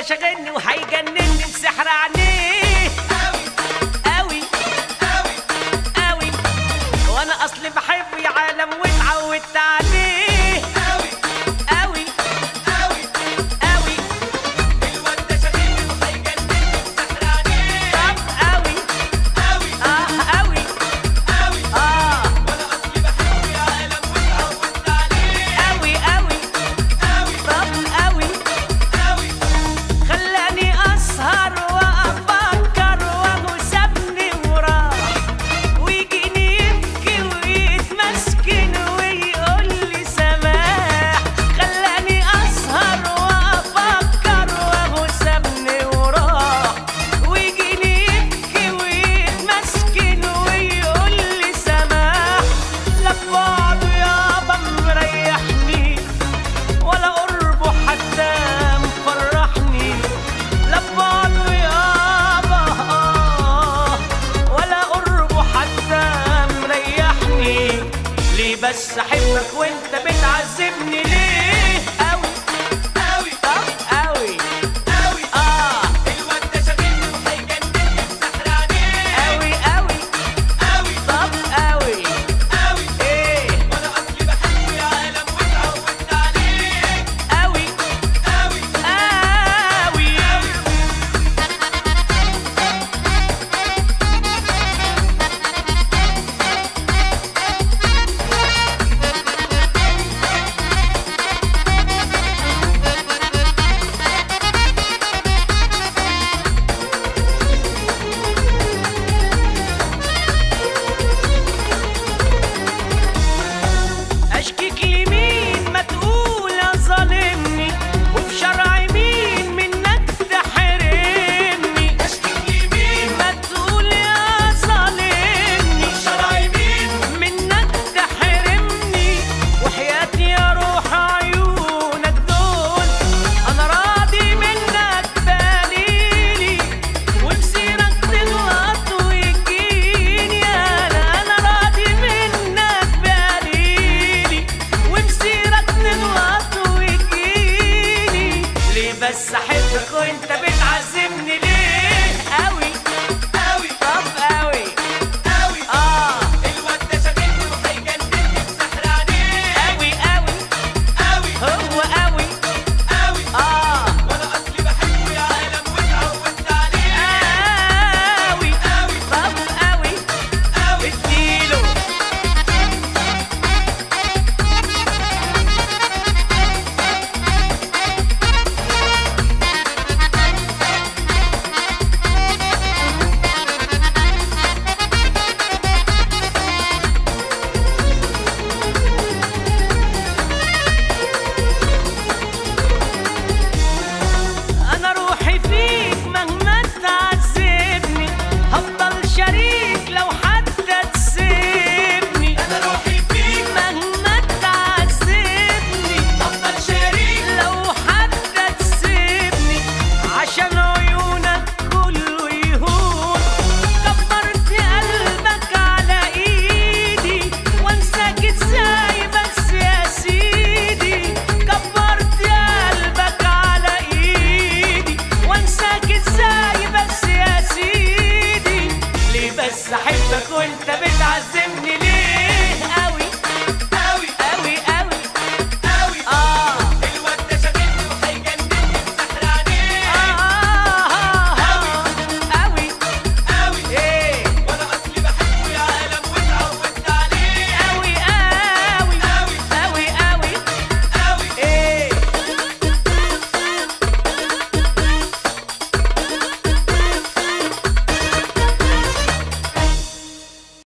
ده شاغلني وهيجنني بسحر عينيه قوي قوي وانا اصلي بحبه يا عالم واتعودت عليه قوي قوي طب قوي اه قوي اه قوي قوي طب قوي خلاني اسهر وافكر وهو سابني وراه ويجيني يبكي ويتمسكن ويقول لي سماح خلاني اسهر وافكر وهو سابني وراه ويجيني يبكي ويتمسكن ويقول لي سماح لا بعده يابا مريحني ولا قربه حتى مفرحني لا بعده يابا آه، ولا قربه حتى مريحني ليه بس احبك وانت بتعذبني ليه قوي قوي طب قوي اه قوي قوي طب قوي ايه قوي قوي اشكيك لمين ما تقول يا ظالمني وفي شرع مين منك تحرمني اشكيك لمين ما تقول يا ظالمني شرع مين منك تحرمني وحياتي يا روح عيونك دول انا راضي منك باليلي وبصيرك تغلط ويجيني انا انا راضي منك باليلي وبصيرك تغلط ويجيني ليه بس احبك وانت بتعذبني ليه